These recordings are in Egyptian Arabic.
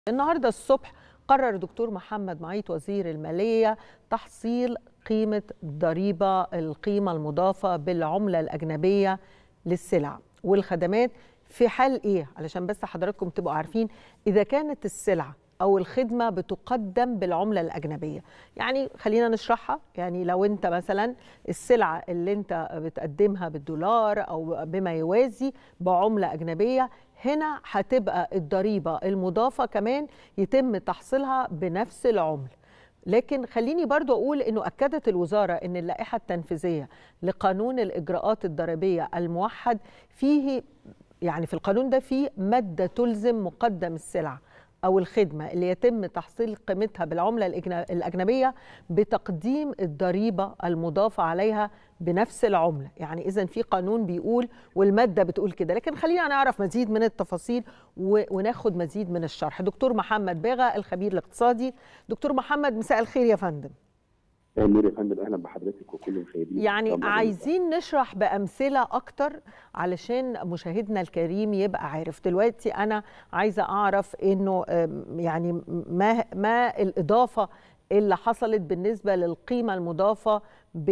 النهارده الصبح قرر دكتور محمد معيط وزير الماليه تحصيل قيمه ضريبه القيمه المضافه بالعمله الاجنبيه للسلع والخدمات في حال ايه علشان بس حضراتكم تبقوا عارفين اذا كانت السلعه او الخدمه بتقدم بالعمله الاجنبيه يعني خلينا نشرحها يعني لو انت مثلا السلعه اللي انت بتقدمها بالدولار او بما يوازي بعمله اجنبيه هنا هتبقى الضريبه المضافه كمان يتم تحصيلها بنفس العمله لكن خليني برضو أقول أنه أكدت الوزارة أن اللائحة التنفيذية لقانون الإجراءات الضريبية الموحد فيه يعني في القانون ده فيه مادة تلزم مقدم السلع أو الخدمة اللي يتم تحصيل قيمتها بالعملة الأجنبية بتقديم الضريبة المضافة عليها بنفس العملة يعني إذا في قانون بيقول والمادة بتقول كده لكن خلينا نعرف مزيد من التفاصيل وناخد مزيد من الشرح دكتور محمد باغا الخبير الاقتصادي دكتور محمد مساء الخير يا فندم نور يا فندم اهلا بحضرتك وكل المشاهدين يعني عايزين نشرح بامثله اكتر علشان مشاهدنا الكريم يبقى عارف دلوقتي انا عايزه اعرف انه يعني ما ما الاضافه اللي حصلت بالنسبه للقيمه المضافه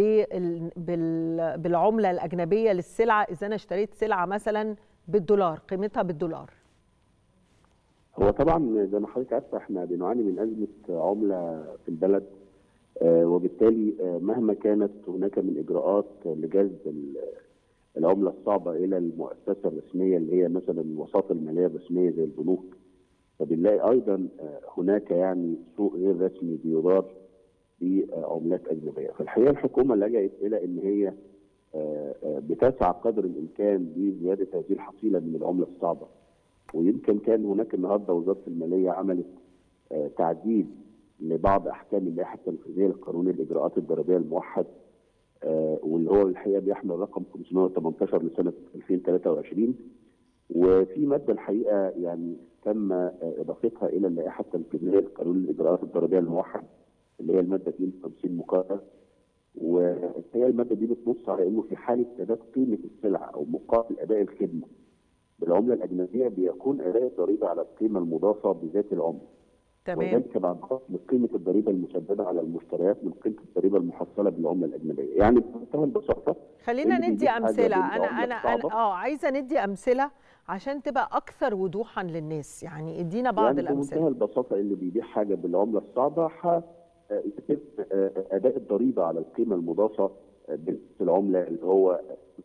بالعمله الاجنبيه للسلعه اذا انا اشتريت سلعه مثلا بالدولار قيمتها بالدولار هو طبعا زي ما حضرتك عارفه احنا بنعاني من ازمه عمله في البلد وبالتالي مهما كانت هناك من اجراءات لجذب العمله الصعبه الى المؤسسه الرسميه اللي هي مثلا الوساطه الماليه الرسميه زي البنوك فبنلاقي ايضا هناك يعني سوق غير رسمي بيدار بعملات اجنبيه فالحقيقه الحكومه لجأت الى ان هي بتسعى قدر الامكان لزياده هذه الحصيله من العمله الصعبه ويمكن كان هناك النهارده وزاره الماليه عملت تعديل لبعض احكام اللائحه التنفيذيه لقانون الاجراءات الضريبيه الموحد آه واللي هو الحقيقه بيحمل رقم 518 لسنه 2023 وفي ماده الحقيقه يعني تم اضافتها الى اللائحه التنفيذيه لقانون الاجراءات الضريبيه الموحد اللي هي الماده 52 مقرر وهي الماده دي بتنص على انه في حاله سداد قيمه السلعه او مقابل اداء الخدمه بالعمله الاجنبيه بيكون اداء الضريبه على القيمه المضافه بذات العمله. تمام وذلك بعد خصم قيمه الضريبه المسدده على المشتريات من قيمه الضريبه المحصله بالعمله الاجنبيه، يعني بمنتهى البساطه خلينا ندي امثله انا انا انا اه عايزه ندي امثله عشان تبقى اكثر وضوحا للناس، يعني ادينا بعض يعني الامثله. بمنتهى البساطه اللي بيبيع حاجه بالعمله الصعبه يتم اداء الضريبه على القيمه المضافه بنفس العمله اللي هو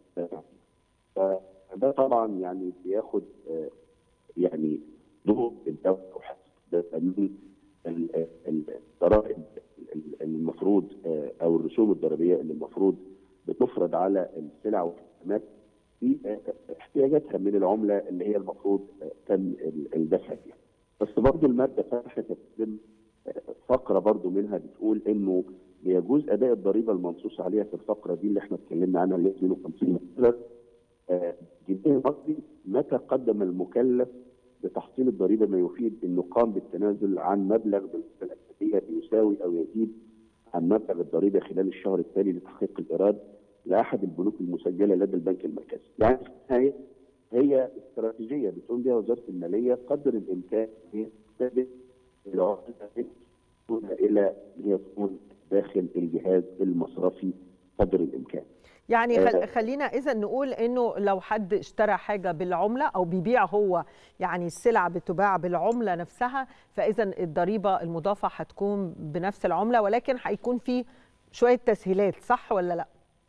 ده طبعا يعني بياخد يعني دور الدوله تامين الضرائب المفروض او الرسوم الضريبيه اللي المفروض بتفرض على السلع والخدمات في احتياجاتها من العمله اللي هي المفروض تم الدفع فيها. بس برضه الماده فتحت فقره برضه منها بتقول انه بيجوز اداء الضريبه المنصوص عليها في الفقره دي اللي احنا اتكلمنا عنها اللي هي 52 مثلا جنيه مصري متى قدم المكلف بتحصيل الضريبه ما يفيد انه قام بالتنازل عن مبلغ بالأكثرية بيساوي او يزيد عن مبلغ الضريبه خلال الشهر التالي لتحقيق الايراد لاحد البنوك المسجله لدى البنك المركزي. يعني هي هي استراتيجيه بتقوم بها وزاره الماليه قدر الامكان هي تثبت العمله الى هي تكون داخل الجهاز المصرفي قدر الامكان. يعني خل... خلينا اذا نقول انه لو حد اشترى حاجه بالعمله او بيبيع هو يعني السلع بتباع بالعمله نفسها فاذا الضريبه المضافه هتكون بنفس العمله ولكن هيكون في شويه تسهيلات صح ولا لا؟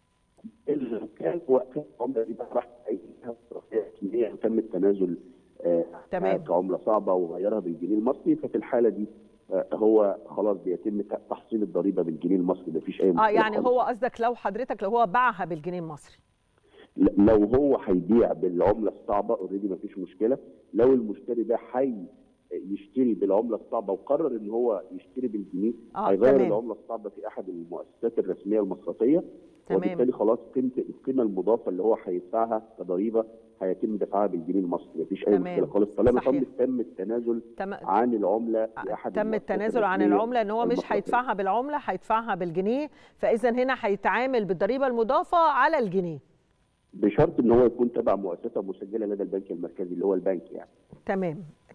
كان وقت العمله دي بقى راح كميه تم التنازل تمام كعمله صعبه وغيرها بالجنيه المصري ففي الحاله دي هو خلاص بيتم تحصيل الضريبه بالجنيه المصري مفيش اي مشكله اه يعني هو قصدك لو حضرتك لو هو باعها بالجنيه المصري لو هو هيبيع بالعمله الصعبه اوريدي مفيش مشكله لو المشتري ده حي يشتري بالعمله الصعبه وقرر ان هو يشتري بالجنيه آه هيغير تمام. العمله الصعبه في احد المؤسسات الرسميه المصرفيه تمام. وبالتالي خلاص قيمه القيمه المضافه اللي هو هيدفعها كضريبه هيتم دفعها بالجنيه المصري مفيش اي تمام. مشكله خالص طالما صحيح. تم التنازل تم... عن العمله في احد تم المؤسسات التنازل عن الرسمية العمله ان هو مش المصرفية. هيدفعها بالعمله هيدفعها بالجنيه فاذا هنا هيتعامل بالضريبه المضافه على الجنيه بشرط ان هو يكون تبع مؤسسه مسجله لدى البنك المركزي اللي هو البنك يعني تمام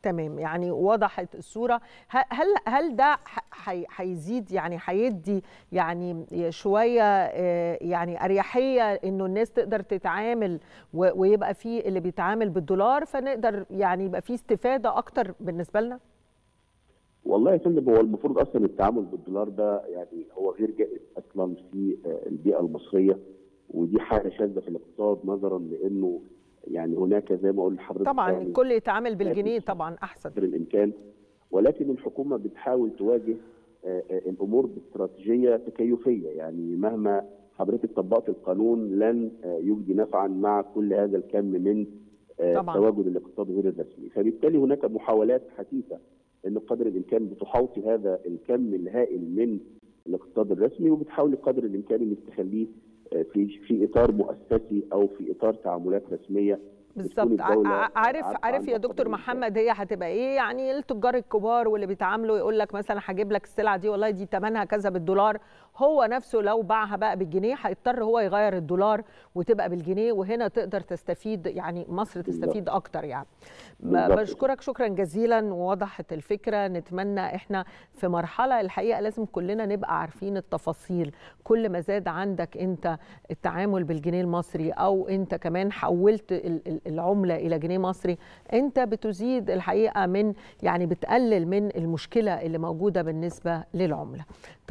تمام يعني وضحت الصوره هل هل ده هيزيد يعني هيدي يعني شويه يعني اريحيه انه الناس تقدر تتعامل ويبقى في اللي بيتعامل بالدولار فنقدر يعني يبقى في استفاده اكتر بالنسبه لنا؟ والله يا فندم هو المفروض اصلا التعامل بالدولار ده يعني هو غير جائز اصلا في البيئه المصريه ودي حاجه شاذه في الاقتصاد نظرا لانه يعني هناك زي ما قلت لحضرتك طبعا يعني الكل يتعامل بالجنيه طبعا احسن قدر الامكان ولكن الحكومه بتحاول تواجه الامور باستراتيجيه تكيفيه يعني مهما حضرتك طبقت القانون لن يجدي نفعا مع كل هذا الكم من طبعاً. تواجد الاقتصاد غير الرسمي فبالتالي هناك محاولات حثيثه ان قدر الامكان بتحاوطي هذا الكم الهائل من الاقتصاد الرسمي وبتحاولي قدر الامكان انك تخليه في في اطار مؤسسي او في اطار تعاملات رسميه بالظبط عارف عارف يا دكتور محمد هي هتبقى ايه يعني التجار الكبار واللي بيتعاملوا يقول لك مثلا هجيب لك السلعه دي والله دي ثمنها كذا بالدولار هو نفسه لو باعها بقى بالجنيه هيضطر هو يغير الدولار وتبقى بالجنيه وهنا تقدر تستفيد يعني مصر تستفيد اكتر يعني بشكرك شكرا جزيلا ووضحت الفكره نتمنى احنا في مرحله الحقيقه لازم كلنا نبقى عارفين التفاصيل كل ما زاد عندك انت التعامل بالجنيه المصري او انت كمان حولت العمله الى جنيه مصري انت بتزيد الحقيقه من يعني بتقلل من المشكله اللي موجوده بالنسبه للعمله